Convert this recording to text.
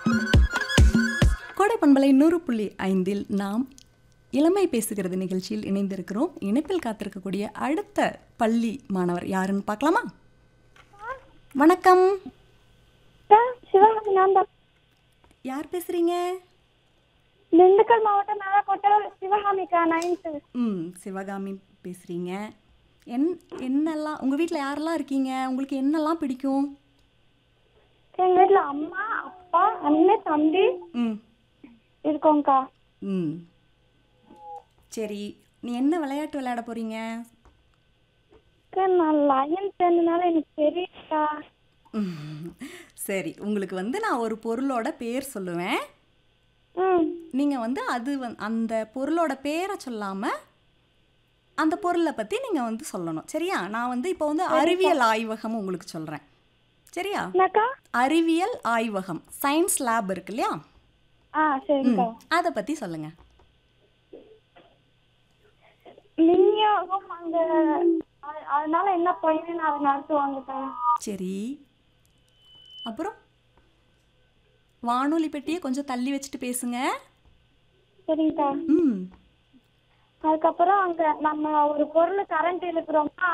கோடை பண்பலை நூறு புள்ளி ஐந்தில் நாம் இளமை பேசுகிறது நிகழ்ச்சியில் இணைந்திருக்கிறோம் இணைப்பில் காத்திருக்கக்கூடிய அடுத்த பள்ளி மாணவர் யாருன்னு பார்க்கலாமா வணக்கம் சார் சிவகாமி நான் தான் யார் பேசுறீங்க திண்டுக்கல் மாவட்டம் மேலக்கோட்டை சிவகாமிக்கா நைன்த்து ம் சிவகாமி பேசுறீங்க என் என்னெல்லாம் உங்கள் வீட்டில் யாரெல்லாம் இருக்கீங்க உங்களுக்கு என்னெல்லாம் பிடிக்கும் எங்கள் வீட்டில் அம்மா அப்பா அண்ணன் தம்பி ம் இருக்கோங்க்கா ம் சரி நீ என்ன விளையாட்டு விளையாட போறீங்க அக்கா, நான் லயன் சேர்ந்தனால எனக்கு தெரியலக்கா ம், சரி உங்களுக்கு வந்து நான் ஒரு பொருளோட பேர் சொல்லுவேன் ம் நீங்கள் வந்து அது வந் அந்த பொருளோட பேரை சொல்லாமல் அந்த பொருளை பற்றி நீங்கள் வந்து சொல்லணும் சரியா நான் வந்து இப்போ வந்து அறிவியல் ஆய்வகம் உங்களுக்கு சொல்கிறேன் சரியா என்னக்கா அறிவியல் ஆய்வகம் சயின்ஸ் லேப் இருக்கு இல்லையா ஆ சரிக்கா அதை பற்றி சொல்லுங்கள் விநியோகம் அங்க அ- அதனால என்ன பயன் அதை நடத்துவாங்கக்கா சரி அப்புறம் வானொலி பெட்டியை கொஞ்சம் தள்ளி வச்சுட்டு பேசுங்க சரிங்கக்கா ம் அதுக்கப்புறம் அங்க நம்ம ஒரு பொருள் கரண்ட் இழுக்கிறோம்னா